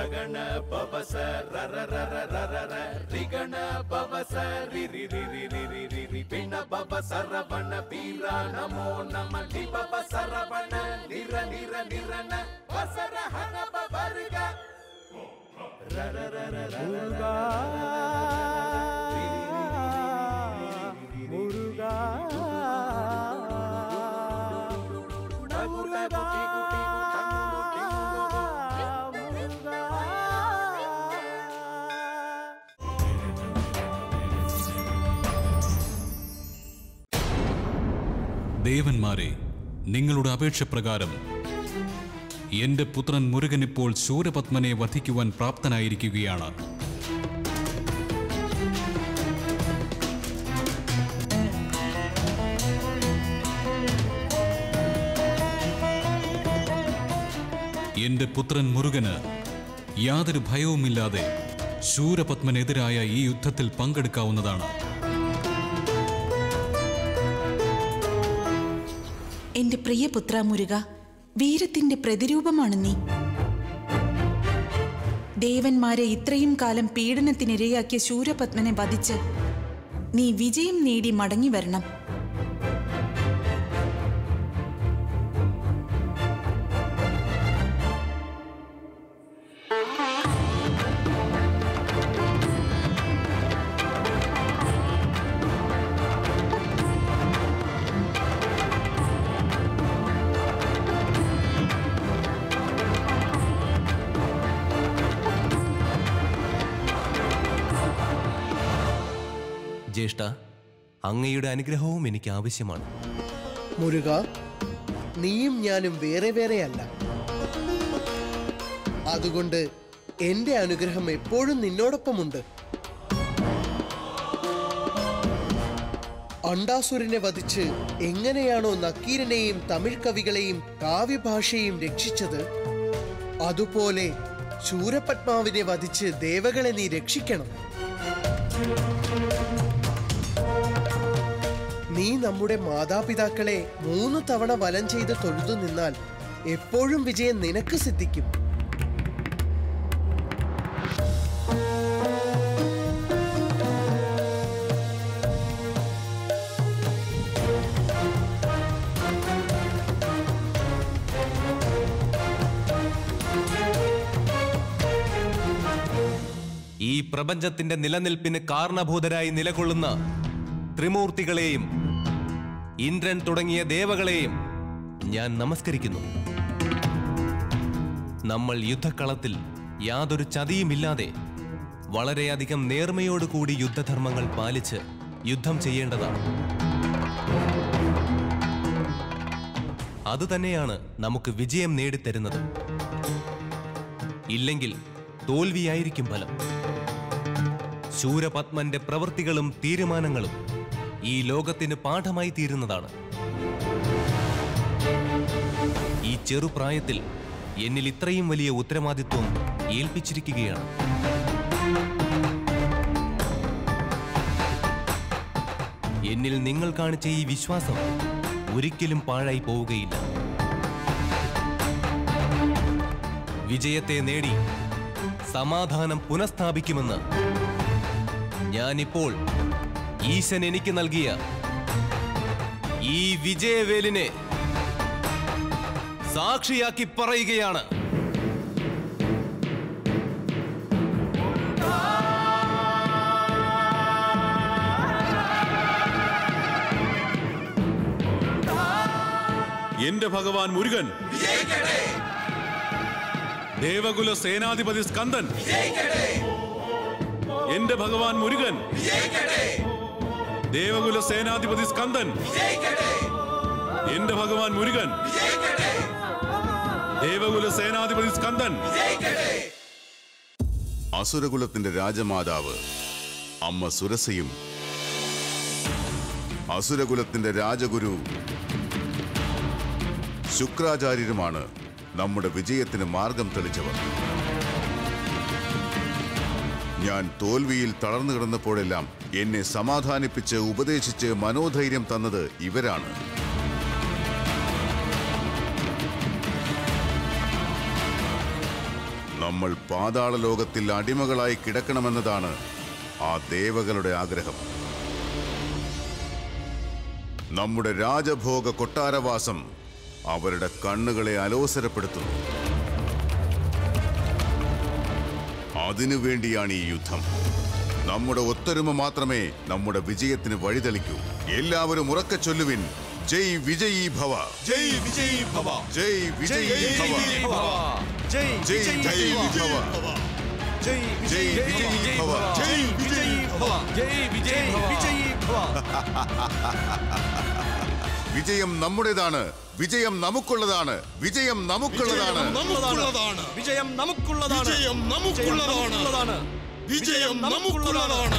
ರಗಣ ಪವಸ ರರ ರರ ರರ ರ ರಿಗಣ ಪವಸ ರಿ ರಿ ರಿ ರಿ ರಿ ರಿ ರಿ ರಿ ಪಿಣ ಪವ ಸರವಣ ಬೀರ ನಮೋ ನಮ ಲಿ ಪವ ಸರವಣ ನಿರ ನಿರ ನಿರನ ವಸರ ಹನ ಪವರ್ಗ ರರ ರರ ರರ முருகா முருகா முருகா முருகா ദേവന്മാരെ നിങ്ങളുടെ അപേക്ഷ പ്രകാരം എന്റെ പുത്രൻ മുരുകൻ ഇപ്പോൾ ശൂരപത്മനെ വധിക്കുവാൻ പ്രാപ്തനായിരിക്കുകയാണ് എന്റെ പുത്രൻ മുരുകന് യാതൊരു ഭയവുമില്ലാതെ ശൂരപത്മനെതിരായ ഈ യുദ്ധത്തിൽ പങ്കെടുക്കാവുന്നതാണ് എന്റെ പ്രിയപുത്ര മുരുക വീരത്തിന്റെ പ്രതിരൂപമാണ് നീ ദേവന്മാരെ ഇത്രയും കാലം പീഡനത്തിനിരയാക്കിയ ശൂരപത്മനെ വധിച്ച് നീ വിജയം നേടി മടങ്ങി വരണം ജ്യേഷ്ഠ അങ്ങയുടെ അനുഗ്രഹവും എനിക്ക് ആവശ്യമാണ് മുരുക നീയും ഞാനും വേറെ വേറെയല്ല അതുകൊണ്ട് എന്റെ അനുഗ്രഹം എപ്പോഴും നിന്നോടൊപ്പമുണ്ട് അണ്ടാസുരനെ വധിച്ച് എങ്ങനെയാണോ നക്കീരനെയും തമിഴ് കവികളെയും കാവ്യഭാഷയും രക്ഷിച്ചത് അതുപോലെ ശൂരപത്മാവിനെ വധിച്ച് ദേവകളെ നീ രക്ഷിക്കണം നീ നമ്മുടെ മാതാപിതാക്കളെ മൂന്ന് തവണ വലം ചെയ്ത് തൊഴുതു നിന്നാൽ എപ്പോഴും വിജയം നിനക്ക് സിദ്ധിക്കും ഈ പ്രപഞ്ചത്തിന്റെ നിലനിൽപ്പിന് കാരണഭൂതരായി നിലകൊള്ളുന്ന ത്രിമൂർത്തികളെയും ഇന്ദ്രൻ തുടങ്ങിയ ദേവകളെയും ഞാൻ നമസ്കരിക്കുന്നു നമ്മൾ യുദ്ധക്കളത്തിൽ യാതൊരു ചതിയുമില്ലാതെ വളരെയധികം നേർമയോടുകൂടി യുദ്ധധർമ്മങ്ങൾ പാലിച്ച് യുദ്ധം ചെയ്യേണ്ടതാണ് അതുതന്നെയാണ് നമുക്ക് വിജയം നേടിത്തരുന്നത് ഇല്ലെങ്കിൽ തോൽവിയായിരിക്കും ഫലം ശൂരപത്മന്റെ പ്രവൃത്തികളും തീരുമാനങ്ങളും ഈ ലോകത്തിന് പാഠമായി തീരുന്നതാണ് ഈ ചെറുപ്രായത്തിൽ എന്നിൽ ഇത്രയും വലിയ ഉത്തരവാദിത്വം ഏൽപ്പിച്ചിരിക്കുകയാണ് എന്നിൽ നിങ്ങൾ കാണിച്ച ഈ വിശ്വാസം ഒരിക്കലും പാഴായി പോവുകയില്ല വിജയത്തെ നേടി സമാധാനം പുനഃസ്ഥാപിക്കുമെന്ന് ഞാനിപ്പോൾ ഈശൻ എനിക്ക് നൽകിയ ഈ വിജയവേലിനെ സാക്ഷിയാക്കി പറയുകയാണ് എന്റെ ഭഗവാൻ മുരുകൻ ദേവകുല സേനാധിപതി സ്കന്ദൻ എന്റെ ഭഗവാൻ മുരുകൻ ദേവകുല സേനാധിപതി സ്കന്ദൻ എന്റെ ഭഗവാൻ മുരുകൻ ദേവകുല സേനാധിപതി സ്കന്ദൻ അസുരകുലത്തിന്റെ രാജമാതാവ് അമ്മ സുരസയും അസുരകുലത്തിന്റെ രാജഗുരു ശുക്രാചാര്യരുമാണ് നമ്മുടെ വിജയത്തിന് മാർഗം തെളിച്ചവർ ഞാൻ തോൽവിയിൽ തളർന്നു കിടന്നപ്പോഴെല്ലാം എന്നെ സമാധാനിപ്പിച്ച് ഉപദേശിച്ച് മനോധൈര്യം തന്നത് ഇവരാണ് നമ്മൾ പാതാള ലോകത്തിൽ അടിമകളായി കിടക്കണമെന്നതാണ് ആ ദേവകളുടെ ആഗ്രഹം നമ്മുടെ രാജഭോഗ കൊട്ടാരവാസം അവരുടെ കണ്ണുകളെ അലോസരപ്പെടുത്തുന്നു അതിനുവേണ്ടിയാണ് ഈ യുദ്ധം നമ്മുടെ ഒത്തൊരുമ മാത്രമേ നമ്മുടെ വിജയത്തിന് വഴിതെളിക്കൂ എല്ലാവരും ഉറക്കെ ചൊല്ലുവിൻ ജയ് വിജയീ ഭവ ജയ് വിജയ് ഭവ ജയ് വിജയീ ഭവ ജയ് ജയ് വിജയീ ഭവ ജയ് ജയ് വിജയീ ഭവ ജയ് വിജയ് ഭവ ജയ് വിജയ് വിജയ് ഭവ വിജയം നമ്മുടേതാണ് വിജയം നമുക്കുള്ളതാണ് വിജയം നമുക്കുള്ളതാണ് നമുക്കുള്ളതാണ് വിജയം നമുക്കുള്ളതാണ് വിജയം നമുക്കുള്ളതാണ് വിജയം നമുക്കുള്ളതാണ്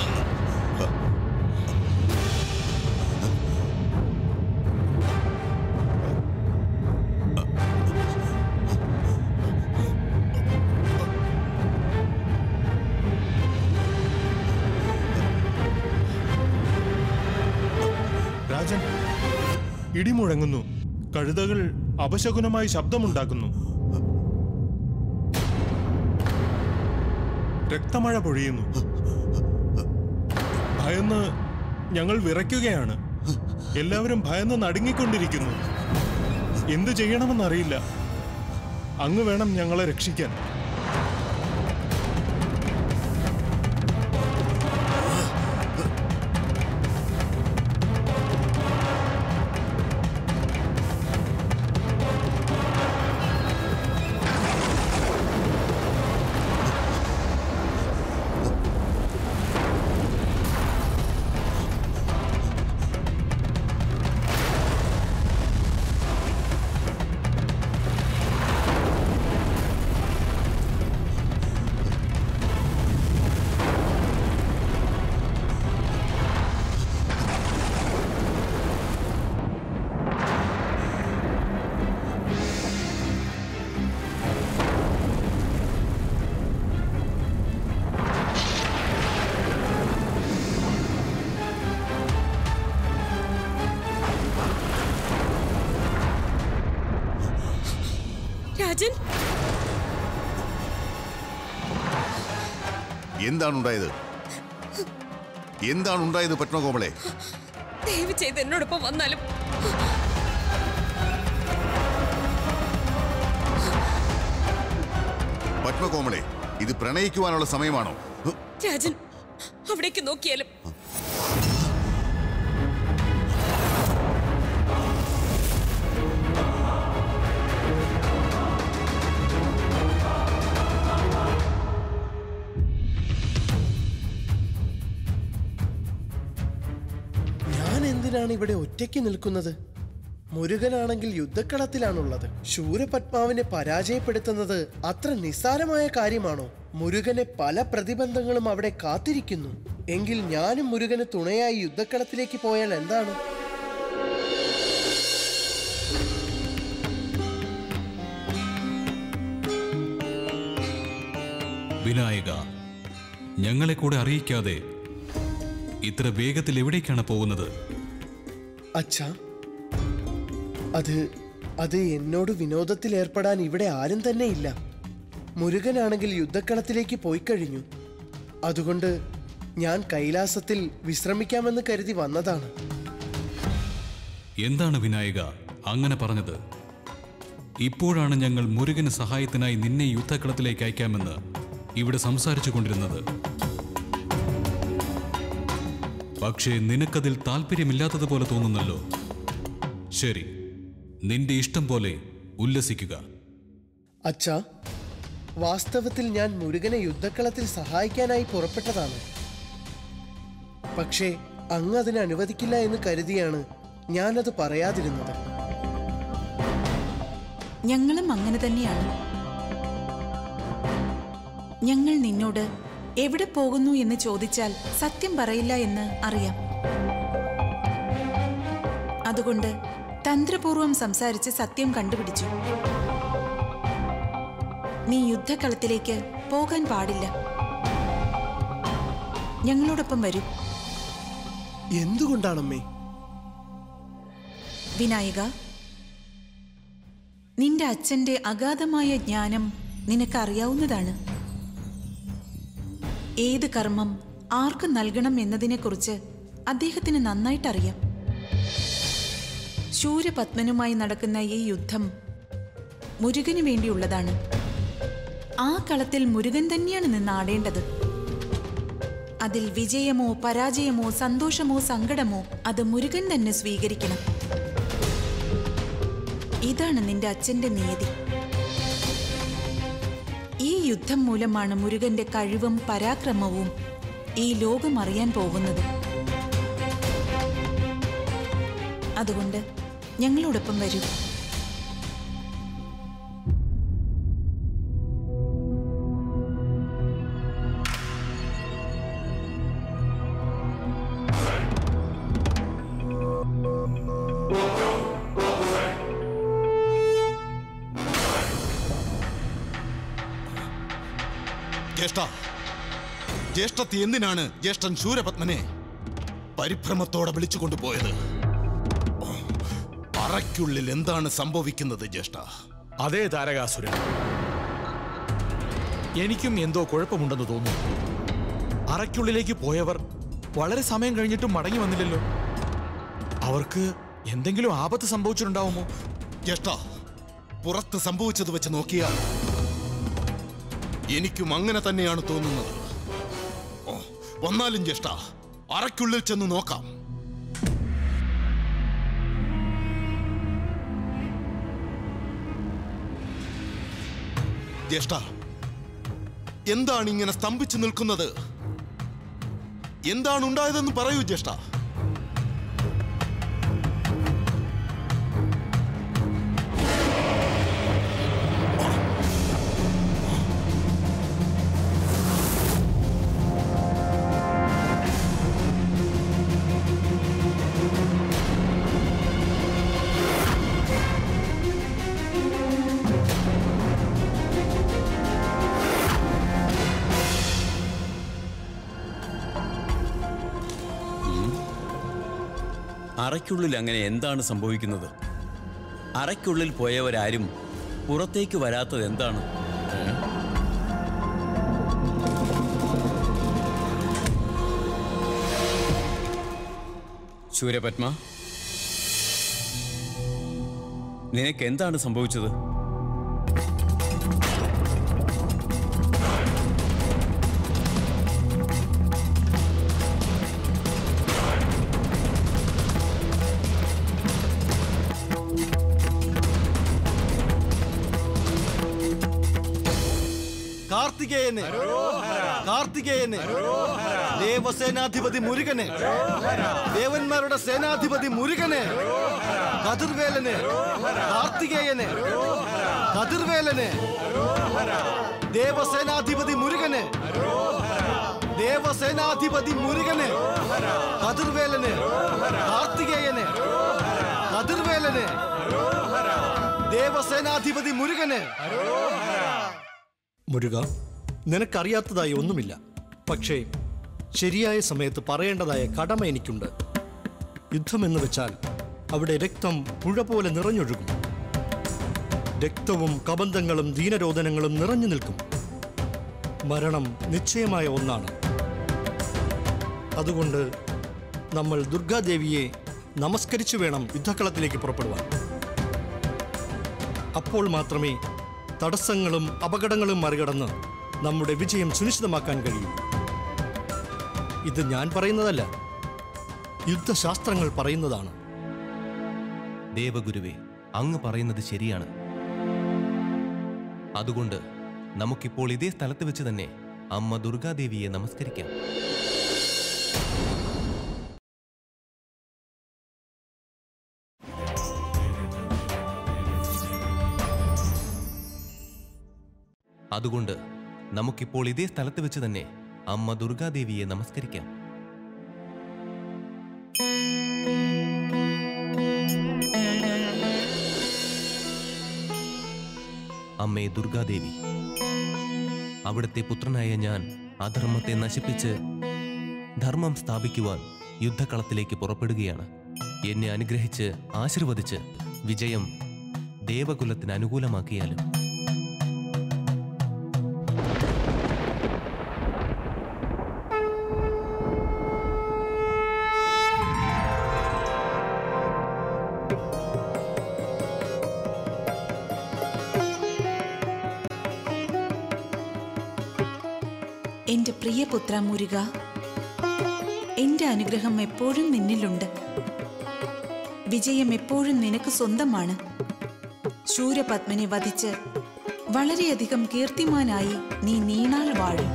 രാജൻ ഇടിമുഴങ്ങുന്നു കഴുതകൾ അപശകുനമായി ശബ്ദമുണ്ടാക്കുന്നു രക്തമഴ പൊഴിയുന്നു ഭയന്ന് ഞങ്ങൾ വിറയ്ക്കുകയാണ് എല്ലാവരും ഭയന്ന് നടുങ്ങിക്കൊണ്ടിരിക്കുന്നു എന്തു ചെയ്യണമെന്നറിയില്ല അങ്ങ് വേണം ഞങ്ങളെ രക്ഷിക്കാൻ രാജൻ എന്താണ് ഉണ്ടായത് എന്താണ് ഉണ്ടായത് പത്മകോമളെ ദയവ് ചെയ്ത് എന്നോടൊപ്പം വന്നാലും പത്മകോമളെ ഇത് പ്രണയിക്കുവാനുള്ള സമയമാണോ ഹ്, രാജൻ അവിടേക്ക് നോക്കിയാലും ഞാൻ എന്തിനാണ് ഇവിടെ ഒറ്റയ്ക്ക് നിൽക്കുന്നത് മുരുകനാണെങ്കിൽ യുദ്ധക്കളത്തിലാണുള്ളത് ശൂരപത്മാവിനെ പരാജയപ്പെടുത്തുന്നത് അത്ര നിസ്സാരമായ കാര്യമാണോ മുരുകനെ പല പ്രതിബന്ധങ്ങളും അവിടെ കാത്തിരിക്കുന്നു എങ്കിൽ ഞാനും മുരുകന് തുണയായി യുദ്ധക്കളത്തിലേക്ക് പോയാൽ എന്താണ് വിനായക ഞങ്ങളെ കൂടെ അറിയിക്കാതെ ഇത്ര വേഗത്തിൽ എവിടേക്കാണ് പോകുന്നത് അച്ഛാ അത് അത് എന്നോട് വിനോദത്തിൽ ഏർപ്പെടാൻ ഇവിടെ ആരും തന്നെ ഇല്ല മുരുകനാണെങ്കിൽ യുദ്ധക്കളത്തിലേക്ക് പോയി കഴിഞ്ഞു അതുകൊണ്ട് ഞാൻ കൈലാസത്തിൽ വിശ്രമിക്കാമെന്ന് കരുതി വന്നതാണ് എന്താണ് വിനായക അങ്ങനെ പറഞ്ഞത് ഇപ്പോഴാണ് ഞങ്ങൾ മുരുകന് സഹായത്തിനായി നിന്നെ യുദ്ധക്കളത്തിലേക്ക് അയക്കാമെന്ന് ഇവിടെ സംസാരിച്ചു കൊണ്ടിരുന്നത് പക്ഷേ നിനക്കതിൽ താല്പര്യമില്ലാത്തതുപോലെ തോന്നുന്നല്ലോ ശരി നിന്റെ ഇഷ്ടം പോലെ ഉല്ലസിക്കുക അച്ഛാ വാസ്തവത്തിൽ ഞാൻ മുരുകനെ യുദ്ധക്കളത്തിൽ സഹായിക്കാനായി പുറപ്പെട്ടതാണ് പക്ഷേ അങ്ങ് അതിന് അനുവദിക്കില്ല എന്ന് കരുതിയാണ് ഞാനത് പറയാതിരുന്നത് ഞങ്ങളും അങ്ങനെ തന്നെയാണ് ഞങ്ങൾ നിന്നോട് എവിടെ പോകുന്നു എന്ന് ചോദിച്ചാൽ സത്യം പറയില്ല എന്ന് അറിയാം അതുകൊണ്ട് തന്ത്രപൂർവം സംസാരിച്ച് സത്യം കണ്ടുപിടിച്ചു നീ യുദ്ധക്കളത്തിലേക്ക് പോകാൻ പാടില്ല ഞങ്ങളോടൊപ്പം വരൂ എന്തുകൊണ്ടാണമ്മേ വിനായക നിന്റെ അച്ഛന്റെ അഗാധമായ ജ്ഞാനം നിനക്കറിയാവുന്നതാണ് ഏത് കർമ്മം ആർക്ക് നൽകണം എന്നതിനെക്കുറിച്ച് അദ്ദേഹത്തിന് നന്നായിട്ടറിയാം ശൂരപത്മനുമായി നടക്കുന്ന ഈ യുദ്ധം മുരുകന് വേണ്ടിയുള്ളതാണ് ആ കളത്തിൽ മുരുകൻ തന്നെയാണ് നിന്നാടേണ്ടത് അതിൽ വിജയമോ പരാജയമോ സന്തോഷമോ സങ്കടമോ അത് മുരുകൻ തന്നെ സ്വീകരിക്കണം ഇതാണ് നിന്റെ അച്ഛന്റെ നിയതി ഈ യുദ്ധം മൂലമാണ് മുരുകന്റെ കഴിവും പരാക്രമവും ഈ ലോകം അറിയാൻ പോകുന്നത് അതുകൊണ്ട് ഞങ്ങളോടൊപ്പം വരൂ ജ്യേഷ്ഠ ജ്യേഷ്ഠത്തി എന്തിനാണ് ജ്യേഷ്ഠൻ ശൂരപത്മനെ പരിഭ്രമത്തോടെ വിളിച്ചുകൊണ്ടുപോയത് അറയ്ക്കുള്ളിൽ എന്താണ് സംഭവിക്കുന്നത് ജ്യേഷ്ഠ അതേ താരകാസുരൻ എനിക്കും എന്തോ കുഴപ്പമുണ്ടെന്ന് തോന്നുന്നു അറയ്ക്കുള്ളിലേക്ക് പോയവർ വളരെ സമയം കഴിഞ്ഞിട്ടും മടങ്ങി വന്നില്ലല്ലോ അവർക്ക് എന്തെങ്കിലും ആപത്ത് സംഭവിച്ചിട്ടുണ്ടാവുമോ ജ്യേഷ്ഠ പുറത്ത് സംഭവിച്ചത് വെച്ച് നോക്കിയാൽ എനിക്കും അങ്ങനെ തന്നെയാണ് തോന്നുന്നത് ഓ, വന്നാലും ജ്യേഷ്ഠ അറയ്ക്കുള്ളിൽ ചെന്ന് നോക്കാം ജ്യേഷ്ഠ എന്താണ് ഇങ്ങനെ സ്തംഭിച്ചു നിൽക്കുന്നത് എന്താണ് ഉണ്ടായതെന്ന് പറയൂ ജ്യേഷ്ഠ അറയ്ക്കുള്ളിൽ അങ്ങനെ എന്താണ് സംഭവിക്കുന്നത് അറയ്ക്കുള്ളിൽ പോയവരാരും പുറത്തേക്ക് വരാത്തത് എന്താണ് ഏ? ശൂരപത്മ നിനക്ക് എന്താണ് സംഭവിച്ചത് കാർത്തികേയന് കാർത്തികേയന് ദേവസേനാധിപതി മുരുകന് ദേവന്മാരുടെ സേനാധിപതി മുരുകന് കതിർവേലന് കാർത്തികേയന് കതിർവേലന് ദേവസേനാധിപതി മുരുകന് ദേവസേനാധിപതി മുരുകന് കതിർവേലന് കാർത്തികേയന് കതിർവേലന് ദേവസേനാധിപതി മുരുകന് മുരുക നിനക്കറിയാത്തതായി ഒന്നുമില്ല പക്ഷേ ശരിയായ സമയത്ത് പറയേണ്ടതായ കടമ എനിക്കുണ്ട് യുദ്ധമെന്ന് വെച്ചാൽ അവിടെ രക്തം പുഴ പോലെ നിറഞ്ഞൊഴുകും രക്തവും കബന്ധങ്ങളും ദീനരോധനങ്ങളും നിറഞ്ഞു നിൽക്കും മരണം നിശ്ചയമായ ഒന്നാണ് അതുകൊണ്ട് നമ്മൾ ദുർഗാദേവിയെ നമസ്കരിച്ചു വേണം യുദ്ധക്കളത്തിലേക്ക് പുറപ്പെടുവാൻ അപ്പോൾ മാത്രമേ തടസ്സങ്ങളും അപകടങ്ങളും മറികടന്ന് നമ്മുടെ വിജയം സുനിശ്ചിതമാക്കാൻ കഴിയൂ ഇത് ഞാൻ പറയുന്നതല്ല യുദ്ധശാസ്ത്രങ്ങൾ പറയുന്നതാണ് ദേവഗുരുവേ അങ്ങ് പറയുന്നത് ശരിയാണ് അതുകൊണ്ട് നമുക്കിപ്പോൾ ഇതേ സ്ഥലത്ത് വെച്ച് തന്നെ അമ്മ ദുർഗാദേവിയെ നമസ്കരിക്കാം അതുകൊണ്ട് നമുക്കിപ്പോൾ ഇതേ സ്ഥലത്ത് വെച്ച് തന്നെ അമ്മ ദുർഗാദേവിയെ നമസ്കരിക്കാം അമ്മേ ദുർഗാദേവി അവിടുത്തെ പുത്രനായ ഞാൻ അധർമ്മത്തെ നശിപ്പിച്ച് ധർമ്മം സ്ഥാപിക്കുവാൻ യുദ്ധക്കളത്തിലേക്ക് പുറപ്പെടുകയാണ് എന്നെ അനുഗ്രഹിച്ച് ആശീർവദിച്ച് വിജയം ദേവകുലത്തിന് അനുകൂലമാക്കിയാലും എന്റെ പ്രിയപുത്ര മുരുക എന്റെ അനുഗ്രഹം എപ്പോഴും നിന്നിലുണ്ട് വിജയം എപ്പോഴും നിനക്ക് സ്വന്തമാണ് ശൂരപത്മനെ വധിച്ച് വളരെയധികം കീർത്തിമാനായി നീ നീണാൾ വാഴും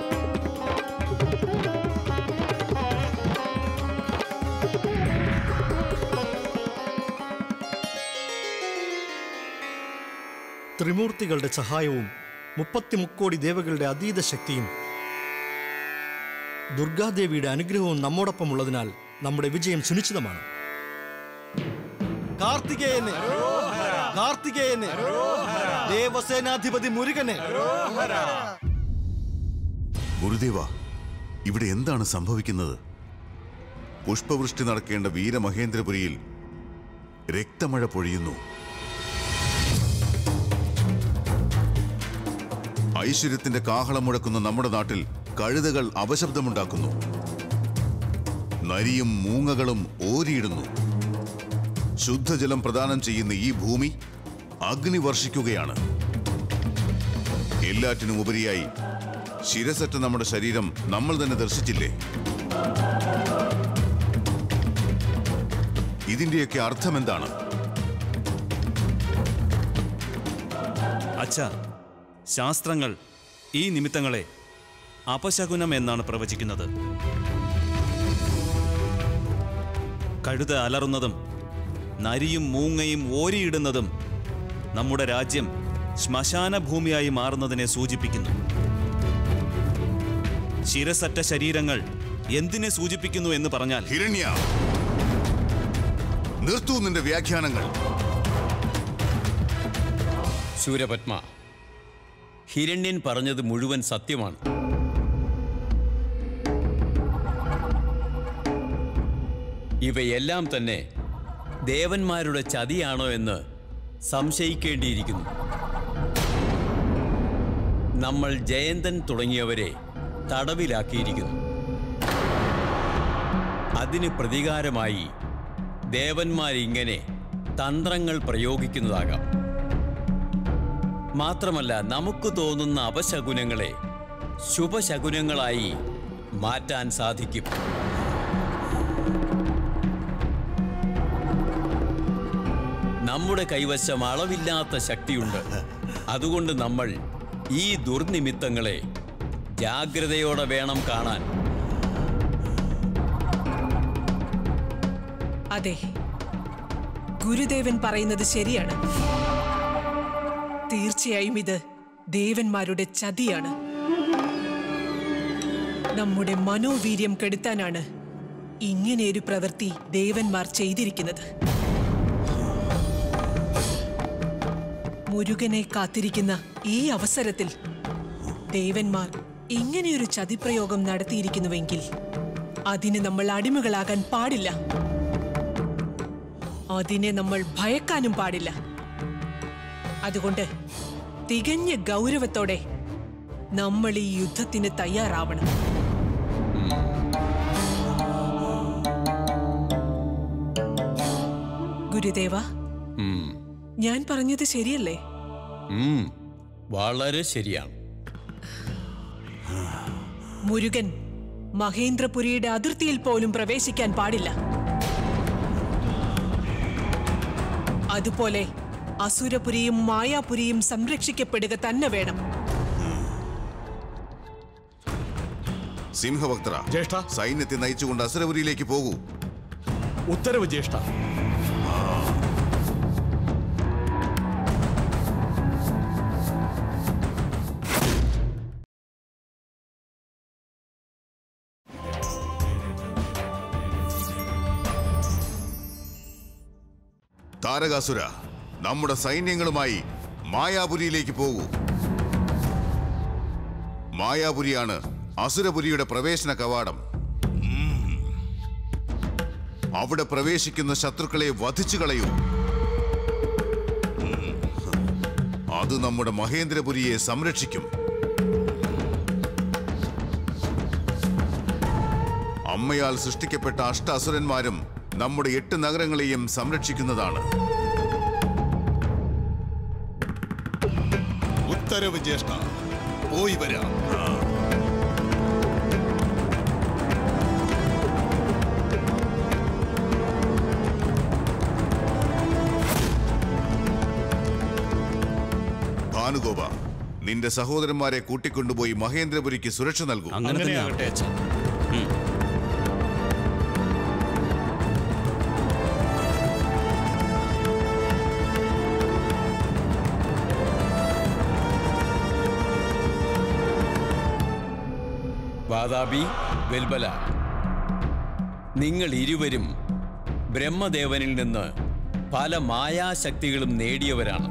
ത്രിമൂർത്തികളുടെ സഹായവും മുപ്പത്തിമുക്കോടി ദേവകളുടെ അതീത ശക്തിയും ദുർഗാദേവിയുടെ അനുഗ്രഹവും നമ്മോടൊപ്പം ഉള്ളതിനാൽ നമ്മുടെ വിജയം സുനിശ്ചിതമാണ് കാർത്തികേയന് കാർത്തികേയന് ദേവസേനാധിപതി മുരുകന് ഗുരുദേവ ഇവിടെ എന്താണ് സംഭവിക്കുന്നത് പുഷ്പവൃഷ്ടി നടക്കേണ്ട വീരമഹേന്ദ്രപുരിയിൽ രക്തമഴ പൊഴിയുന്നു ഐശ്വര്യത്തിന്റെ കാഹളം മുഴക്കുന്ന നമ്മുടെ നാട്ടിൽ കഴുതകൾ അപശബ്ദമുണ്ടാക്കുന്നു നരിയും മൂങ്ങകളും ഓരിയിടുന്നു ശുദ്ധജലം പ്രദാനം ചെയ്യുന്ന ഈ ഭൂമി അഗ്നി വർഷിക്കുകയാണ് എല്ലാറ്റിനും ഉപരിയായി ശിരസറ്റ നമ്മുടെ ശരീരം നമ്മൾ തന്നെ ദർശിച്ചില്ലേ ഇതിന്റെയൊക്കെ അർത്ഥം എന്താണ് അച്ഛ ശാസ്ത്രങ്ങൾ ഈ നിമിത്തങ്ങളെ അപശകുനം എന്നാണ് പ്രവചിക്കുന്നത് കഴുത അലറുന്നതും നരിയും മൂങ്ങയും ഓരിയിടുന്നതും നമ്മുടെ രാജ്യം ശ്മശാന ഭൂമിയായി മാറുന്നതിനെ സൂചിപ്പിക്കുന്നു ശിരസറ്റ ശരീരങ്ങൾ എന്തിനെ സൂചിപ്പിക്കുന്നു എന്ന് പറഞ്ഞാൽ ഹിരണ്യ നിർത്തൂ നിന്റെ വ്യാഖ്യാനങ്ങൾ ശൂരപത്മ ഹിരണ്യൻ പറഞ്ഞത് മുഴുവൻ സത്യമാണ് ഇവയെല്ലാം തന്നെ ദേവന്മാരുടെ ചതിയാണോ എന്ന് സംശയിക്കേണ്ടിയിരിക്കുന്നു നമ്മൾ ജയന്തൻ തുടങ്ങിയവരെ തടവിലാക്കിയിരിക്കുന്നു അതിന് പ്രതികാരമായി ദേവന്മാരിങ്ങനെ തന്ത്രങ്ങൾ പ്രയോഗിക്കുന്നതാകാം മാത്രമല്ല നമുക്ക് തോന്നുന്ന അപശകുനങ്ങളെ ശുഭശകുനങ്ങളായി മാറ്റാൻ സാധിക്കും നമ്മുടെ കൈവശം അളവില്ലാത്ത ശക്തിയുണ്ട് അതുകൊണ്ട് നമ്മൾ ഈ ദുർനിമിത്തങ്ങളെ ജാഗ്രതയോടെ വേണം കാണാൻ അതെ ഗുരുദേവൻ പറയുന്നത് ശരിയാണ് തീർച്ചയായും ഇത് ദേവന്മാരുടെ ചതിയാണ് നമ്മുടെ മനോവീര്യം കെടുത്താനാണ് ഇങ്ങനെയൊരു പ്രവൃത്തി ദേവന്മാർ ചെയ്തിരിക്കുന്നത് മുരുകനെ കാത്തിരിക്കുന്ന ഈ അവസരത്തിൽ ദേവന്മാർ ഇങ്ങനെയൊരു ചതിപ്രയോഗം നടത്തിയിരിക്കുന്നുവെങ്കിൽ അതിന് നമ്മൾ അടിമകളാകാൻ പാടില്ല അതിനെ നമ്മൾ ഭയക്കാനും പാടില്ല അതുകൊണ്ട് തികഞ്ഞ ഗൗരവത്തോടെ നമ്മൾ ഈ യുദ്ധത്തിന് തയ്യാറാവണം ഗുരുദേവ ഉം, ഞാൻ പറഞ്ഞത് ശരിയല്ലേ ഉം, വളരെ ശരിയാണ് മുരുകൻ മഹേന്ദ്രപുരിയുടെ അതിർത്തിയിൽ പോലും പ്രവേശിക്കാൻ പാടില്ല അതുപോലെ അസുരപുരിയും മായാപുരിയും സംരക്ഷിക്കപ്പെടുക തന്നെ വേണം സിംഹഭക്തര ജ്യേഷ്ഠ സൈന്യത്തെ നയിച്ചുകൊണ്ട് അസുരപുരിയിലേക്ക് പോകൂ ഉത്തരവ് ജ്യേഷ്ഠ താരകാസുര നമ്മുടെ സൈന്യങ്ങളുമായി മായാപുരിയിലേക്ക് പോകൂ മായാപുരിയാണ് അസുരപുരിയുടെ പ്രവേശന കവാടം അവിടെ പ്രവേശിക്കുന്ന ശത്രുക്കളെ വധിച്ചു കളയൂ അത് നമ്മുടെ മഹേന്ദ്രപുരിയെ സംരക്ഷിക്കും അമ്മയാൽ സൃഷ്ടിക്കപ്പെട്ട അഷ്ട അസുരന്മാരും നമ്മുടെ എട്ട് നഗരങ്ങളെയും സംരക്ഷിക്കുന്നതാണ് ഉത്തരവ് ജ്യേഷ്ഠ പോയി വരാം ഭാനുഗോപ നിന്റെ സഹോദരന്മാരെ കൂട്ടിക്കൊണ്ടുപോയി മഹേന്ദ്രപുരിക്ക് സുരക്ഷ നൽകൂ അങ്ങനെ തന്നെ ആകട്ടെ അച്ഛൻ ഉം. വാതാബി വെൽബല നിങ്ങൾ ഇരുവരും ബ്രഹ്മദേവനിൽ നിന്ന് പല മായാശക്തികളും നേടിയവരാണ്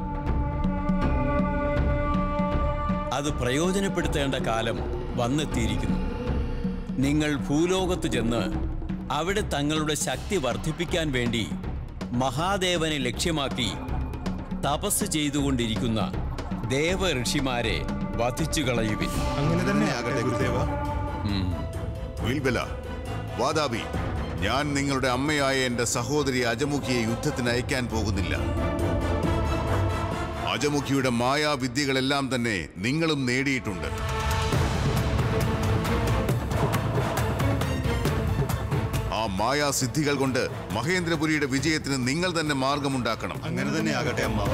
അത് പ്രയോജനപ്പെടുത്തേണ്ട കാലം വന്നെത്തിയിരിക്കുന്നു നിങ്ങൾ ഭൂലോകത്ത് ചെന്ന് അവിടെ തങ്ങളുടെ ശക്തി വർദ്ധിപ്പിക്കാൻ വേണ്ടി മഹാദേവനെ ലക്ഷ്യമാക്കി തപസ് ചെയ്തുകൊണ്ടിരിക്കുന്ന ദേവ ഋഷിമാരെ വധിച്ചു കളയുവിൻ അങ്ങനെ തന്നെ ആകട്ടെ ഗുരുദേവ വിൽബല വാദാബി ഞാൻ നിങ്ങളുടെ അമ്മയായ എന്റെ സഹോദരി അജമുഖിയെ യുദ്ധത്തിന് അയക്കാൻ പോകുന്നില്ല അജമുഖിയുടെ മായാവിദ്യകളെല്ലാം തന്നെ നിങ്ങളും നേടിയിട്ടുണ്ട് ആ മായാസിദ്ധികൾ കൊണ്ട് മഹേന്ദ്രപുരിയുടെ വിജയത്തിന് നിങ്ങൾ തന്നെ മാർഗമുണ്ടാക്കണം അങ്ങനെ തന്നെ ആകട്ടെ അമ്മാവ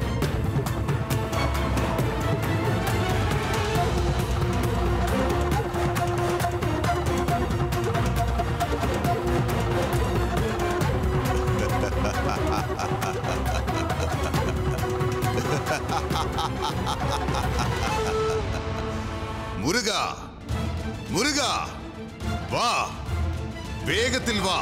മുരുക മുരുക വാ വേഗത്തിൽ വാ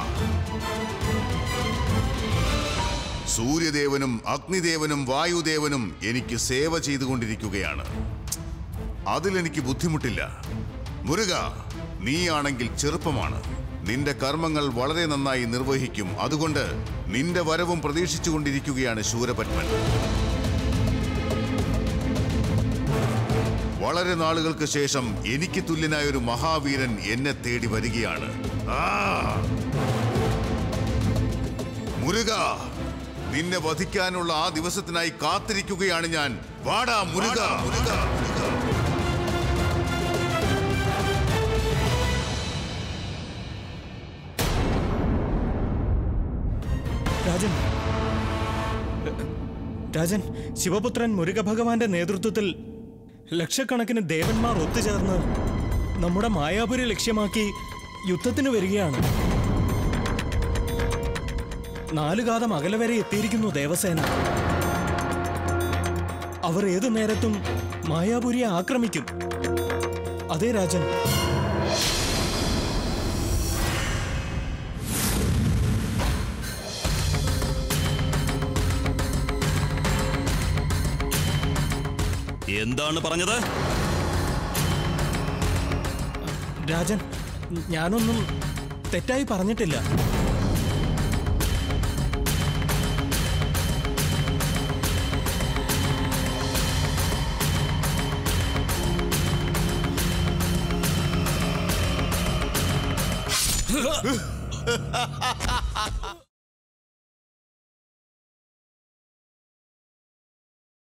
സൂര്യദേവനും അഗ്നിദേവനും വായുദേവനും എനിക്ക് സേവ ചെയ്തുകൊണ്ടിരിക്കുകയാണ് അതിലെനിക്ക് ബുദ്ധിമുട്ടില്ല മുരുക നീയാണെങ്കിൽ ചെറുപ്പമാണ് നിന്റെ കർമ്മങ്ങൾ വളരെ നന്നായി നിർവഹിക്കും അതുകൊണ്ട് നിന്റെ വരവും പ്രതീക്ഷിച്ചുകൊണ്ടിരിക്കുകയാണ് ശൂരപത്മൻ വളരെ നാളുകൾക്ക് ശേഷം എനിക്ക് തുല്യനായ ഒരു മഹാവീരൻ എന്നെ തേടി വരികയാണ് ആ! മുരുക നിന്നെ വധിക്കാനുള്ള ആ ദിവസത്തിനായി കാത്തിരിക്കുകയാണ് ഞാൻ വാടാ മുരുക മുരുക മുരുക രാജൻ രാജൻ ശിവപുത്രൻ മുരുകഭഗവാന്റെ നേതൃത്വത്തിൽ ലക്ഷക്കണക്കിന് ദേവന്മാർ ഒത്തുചേർന്ന് നമ്മുടെ മായാപുരി ലക്ഷ്യമാക്കി യുദ്ധത്തിന് വരികയാണ് നാലുകാതം അകലെ വരെ എത്തിയിരിക്കുന്നു ദേവസേന അവർ ഏതു നേരത്തും മായാപുരിയെ ആക്രമിക്കും അതെ രാജൻ എന്താണ് പറഞ്ഞത് രാജൻ ഞാനൊന്നും തെറ്റായി പറഞ്ഞിട്ടില്ല